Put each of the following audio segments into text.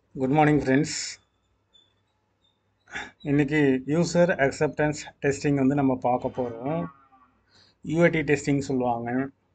good morning friends இன்றைக்கி user acceptance testing வந்து நம்ம பார்க்க போகிறோம் யூஏடி டெஸ்டிங் சொல்லுவாங்க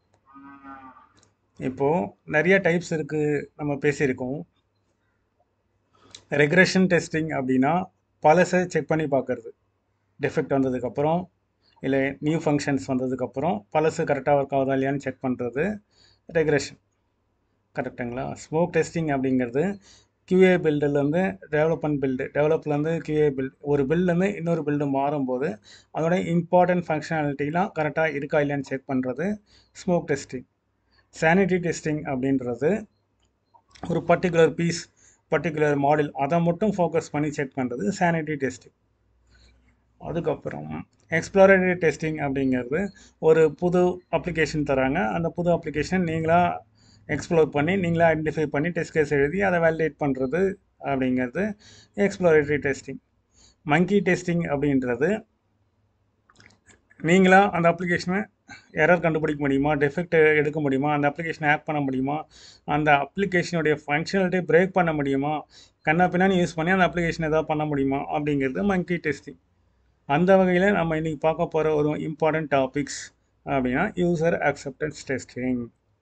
இப்போது நிறைய டைப்ஸ் இருக்குது நம்ம பேசியிருக்கோம் ரெக்ரெஷன் டெஸ்டிங் அப்படின்னா பழசை செக் பண்ணி பார்க்குறது டெஃபெக்ட் வந்ததுக்கப்புறம் இல்லை நியூ ஃபங்க்ஷன்ஸ் வந்ததுக்கப்புறம் பழசு கரெக்டாக ஒர்க் ஆகுதா இல்லையான்னு செக் பண்ணுறது ரெக்ரெஷன் கரெக்டுங்களா ஸ்மோக் டெஸ்டிங் அப்படிங்கிறது கியூஏ பில்டுலேருந்து டெவலப்மெண்ட் பில்டு டெவலப்லேருந்து கியூஏ பில்ட் ஒரு பில்டுலேருந்து இன்னொரு பில்டு மாறும்போது அதோட இம்பார்ட்டன்ட் ஃபங்க்ஷனாலிட்டிலாம் கரெக்டாக இருக்கா இல்லையான்னு செக் பண்ணுறது ஸ்மோக் டெஸ்டிங் சானிட்டி டெஸ்டிங் அப்படின்றது ஒரு பர்டிகுலர் பீஸ் பர்டிகுலர் மாடல் அதை மட்டும் ஃபோக்கஸ் பண்ணி செக் பண்ணுறது சானிட்டி டெஸ்டிங் அதுக்கப்புறம் எக்ஸ்ப்ளோரேட்டரி டெஸ்டிங் அப்படிங்கிறது ஒரு புது அப்ளிகேஷன் தராங்க அந்த புது அப்ளிகேஷன் நீங்களாக எக்ஸ்ப்ளோர் பண்ணி நீங்களே ஐடென்டிஃபை பண்ணி டெஸ்ட் கேஸ் எழுதி அதை வேலிடேட் பண்ணுறது அப்படிங்கிறது எக்ஸ்ப்ளோரேட்டரி டெஸ்டிங் மங்கி டெஸ்டிங் அப்படின்றது நீங்களாக அந்த அப்ளிகேஷனை எரர் கண்டுபிடிக்க முடியுமா டெஃபெக்ட் எடுக்க முடியுமா அந்த அப்ளிகேஷனை ஆட் பண்ண முடியுமா அந்த அப்ளிகேஷனுடைய ஃபங்க்ஷனாலிட்டியை பிரேக் பண்ண முடியுமா கண்ணா பின்னான்னு யூஸ் பண்ணி அந்த அப்ளிகேஷன் எதாவது பண்ண முடியுமா அப்படிங்கிறது மங்கி டெஸ்டிங் அந்த வகையில் நம்ம இன்றைக்கி பார்க்க போகிற ஒரு இம்பார்ட்டன்ட் டாபிக்ஸ் அப்படின்னா யூசர் அக்செப்டன்ஸ் டெஸ்டிங்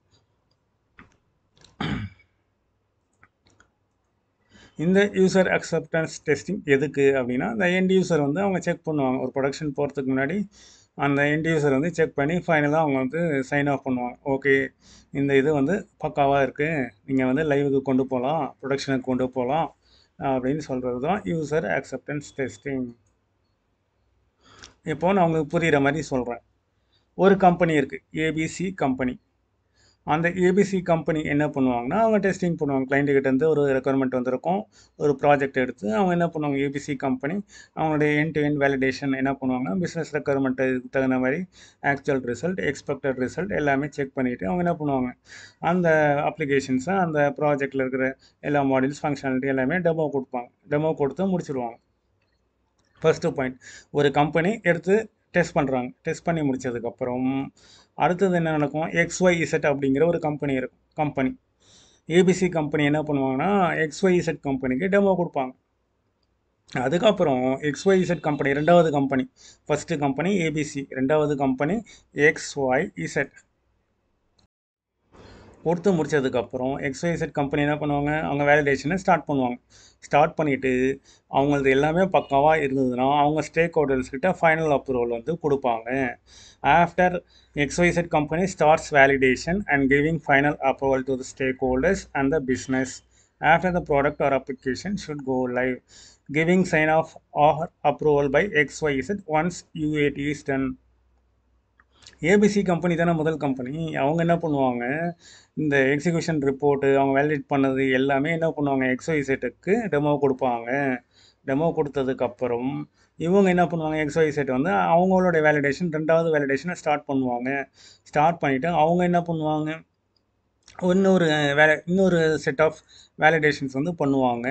இந்த யூசர் அக்செப்டன்ஸ் டெஸ்டிங் எதுக்கு அப்படின்னா இந்த எண்ட் யூசர் வந்து அவங்க செக் பண்ணுவாங்க ஒரு ப்ரொடக்ஷன் போகிறதுக்கு முன்னாடி அந்த எண்ட் யூசர் வந்து செக் பண்ணி ஃபைனலாக அவங்க வந்து சைன் ஆஃப் பண்ணுவாங்க ஓகே இந்த இது வந்து பக்காவாக இருக்குது நீங்கள் வந்து லைவுக்கு கொண்டு போகலாம் ப்ரொடக்ஷனுக்கு கொண்டு போகலாம் அப்படின்னு சொல்கிறது தான் யூசர் அக்செப்டன்ஸ் டெஸ்டிங் இப்போது நான் உங்களுக்கு புரிகிற மாதிரி சொல்கிறேன் ஒரு கம்பெனி இருக்குது ஏபிசி கம்பெனி அந்த ஏபிசி கம்பெனி என்ன பண்ணுவாங்கன்னா அவங்க டெஸ்டிங் பண்ணுவாங்க கிளைண்ட்டுக்கிட்டேருந்து ஒரு ரெக்குவயர்மெண்ட் வந்திருக்கும் ஒரு ப்ராஜெக்ட் எடுத்து அவங்க என்ன பண்ணுவாங்க ஏபிசி கம்பெனி அவங்களுடைய என் டு என் வேலிடேஷன் என்ன பண்ணுவாங்கன்னா பிஸ்னஸ் ரெக்குவயர்மெண்ட்டுக்கு தகுந்த மாதிரி ஆக்சுவல் ரிசல்ட் எக்ஸ்பெக்டட் ரிசல்ட் எல்லாமே செக் பண்ணிவிட்டு அவங்க என்ன பண்ணுவாங்க அந்த அப்ளிகேஷன்ஸை அந்த ப்ராஜெக்டில் இருக்கிற எல்லா மாடல்ஸ் ஃபங்க்ஷனாலிட்டி எல்லாமே டெமோ கொடுப்பாங்க டெமோ கொடுத்து முடிச்சிடுவாங்க ஃபஸ்ட்டு பாயிண்ட் ஒரு கம்பெனி எடுத்து டெஸ்ட் பண்ணுறாங்க டெஸ்ட் பண்ணி முடித்ததுக்கப்புறம் அடுத்தது என்ன நடக்கும் எக்ஸ்ஒய் இசட் அப்படிங்கிற ஒரு கம்பெனி இருக்கும் கம்பெனி ஏபிசி கம்பெனி என்ன பண்ணுவாங்கன்னா எக்ஸ்ஒய் இசட் கம்பெனிக்கு டெமோ கொடுப்பாங்க அதுக்கப்புறம் எக்ஸ்ஒய் இசட் கம்பெனி ரெண்டாவது கம்பெனி ஃபஸ்ட்டு கம்பெனி ஏபிசி ரெண்டாவது கம்பெனி எக்ஸ்ஒய் இசட் கொடுத்து முடிச்சதுக்கப்புறம் எக்ஸ்ஒய்செட் கம்பெனி என்ன பண்ணுவாங்க அவங்க வேலிடேஷனை ஸ்டார்ட் பண்ணுவாங்க ஸ்டார்ட் பண்ணிவிட்டு அவங்களது எல்லாமே பக்காவாக இருந்ததுன்னா அவங்க ஸ்டேக் ஹோல்டர்ஸ்கிட்ட ஃபைனல் அப்ரூவல் வந்து கொடுப்பாங்க after X Y Z company starts validation and giving final approval to the stakeholders and the business after the product or application should go live giving sign off or approval by X Y Z once UAT is done ABC company தானே முதல் company அவங்க என்ன பண்ணுவாங்க இந்த execution report அவங்க validate பண்ணது எல்லாமே என்ன பண்ணுவாங்க எக்ஸ்ஒய் செட்டுக்கு டெமோ கொடுப்பாங்க டெமோ கொடுத்ததுக்கப்புறம் இவங்க என்ன பண்ணுவாங்க எக்ஸ்ஒய் செட் வந்து அவங்களோட வேலிடேஷன் ரெண்டாவது வேலிடேஷனை ஸ்டார்ட் பண்ணுவாங்க ஸ்டார்ட் பண்ணிவிட்டு அவங்க என்ன பண்ணுவாங்க இன்னொரு வேலை இன்னொரு செட் ஆஃப் வேலிடேஷன்ஸ் வந்து பண்ணுவாங்க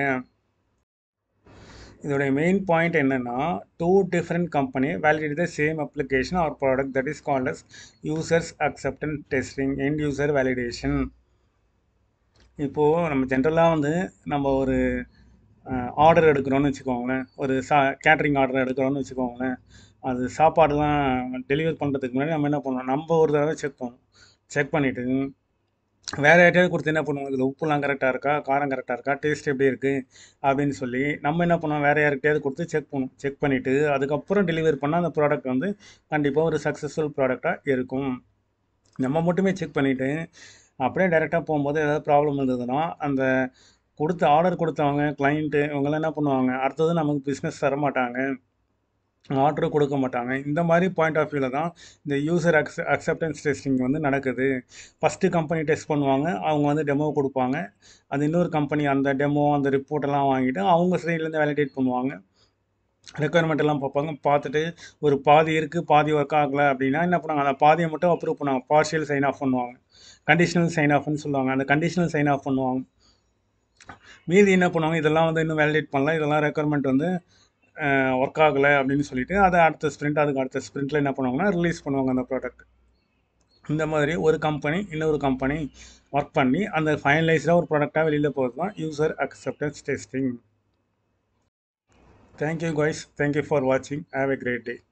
இதோடைய மெயின் பாயிண்ட் என்னென்னா two different company validate the same application or product that is called as users acceptance testing end user validation இப்போது நம்ம ஜென்ரலாக வந்து நம்ம ஒரு ஆர்டர் எடுக்கிறோன்னு வச்சுக்கோங்களேன் ஒரு சா கேட்ரிங் ஆர்டர் எடுக்கிறோன்னு வச்சுக்கோங்களேன் அது சாப்பாடுலாம் டெலிவர் பண்ணுறதுக்கு முன்னாடி நம்ம என்ன பண்ணுவோம் நம்ம ஒரு தடவை செக் பண்ணுவோம் செக் பண்ணிவிட்டு வேறு யார்ட்டையாவது கொடுத்து என்ன பண்ணுவோம் இதில் உப்புலாம் கரெக்டாக இருக்கா காரம் கரெக்டாக இருக்கா டேஸ்ட் எப்படி இருக்குது அப்படின்னு சொல்லி நம்ம என்ன பண்ணுவோம் வேறு யார்கிட்டயாவது கொடுத்து செக் பண்ணுவோம் செக் பண்ணிவிட்டு அதுக்கப்புறம் டெலிவரி பண்ணால் அந்த ப்ராடக்ட் வந்து கண்டிப்பாக ஒரு சக்ஸஸ்ஃபுல் ப்ராடக்டாக இருக்கும் நம்ம மட்டுமே செக் பண்ணிவிட்டு அப்படியே டைரெக்டாக போகும்போது ஏதாவது ப்ராப்ளம் இருந்ததுன்னா அந்த கொடுத்த ஆர்டர் கொடுத்தவங்க கிளைண்ட்டு இவங்கெல்லாம் என்ன பண்ணுவாங்க அடுத்தது நமக்கு பிஸ்னஸ் தர மாட்டாங்க ஆர்டர் கொடுக்க மாட்டாங்க இந்த மாதிரி பாயிண்ட் ஆஃப் வியூவில் தான் இந்த யூசர் அக்ஸ் அக்செப்டன்ஸ் டெஸ்டிங் வந்து நடக்குது ஃபஸ்ட்டு கம்பெனி டெஸ்ட் பண்ணுவாங்க அவங்க வந்து டெமோ கொடுப்பாங்க அது இன்னொரு கம்பெனி அந்த டெமோ அந்த ரிப்போர்ட்டெல்லாம் வாங்கிட்டு அவங்க சைட்லேருந்து வேலிடேட் பண்ணுவாங்க ரெக்குயர்மெண்ட் எல்லாம் பார்ப்பாங்க பார்த்துட்டு ஒரு பாதி இருக்குது பாதி ஒர்க் ஆகலை அப்படின்னா என்ன பண்ணுவாங்க அந்த பாதியை மட்டும் அப்ரூவ் பண்ணுவாங்க பார்ஷியல் சைன் ஆஃப் பண்ணுவாங்க கண்டிஷனல் சைன் ஆஃப்னு சொல்லுவாங்க அந்த கண்டிஷனல் சைன் ஆஃப் பண்ணுவாங்க மீதி என்ன பண்ணுவாங்க இதெல்லாம் வந்து இன்னும் வேலிடேட் பண்ணல இதெல்லாம் ரெக்குயர்மெண்ட் வந்து ஒர்க் ஆகலை அப்படின்னு சொல்லிட்டு அதை அடுத்த ஸ்ப்ரிண்ட் அதுக்கு அடுத்த ஸ்ப்ரிண்ட்டில் என்ன பண்ணுவாங்கன்னா ரிலீஸ் பண்ணுவாங்க அந்த ப்ராடக்ட் இந்த மாதிரி ஒரு கம்பெனி இன்னொரு கம்பெனி ஒர்க் பண்ணி அந்த ஃபைனலைஸ்டாக ஒரு ப்ராடக்டாக வெளியில் போகிறது தான் user acceptance testing thank you guys thank you for வாட்சிங் ஹேவ் a great டே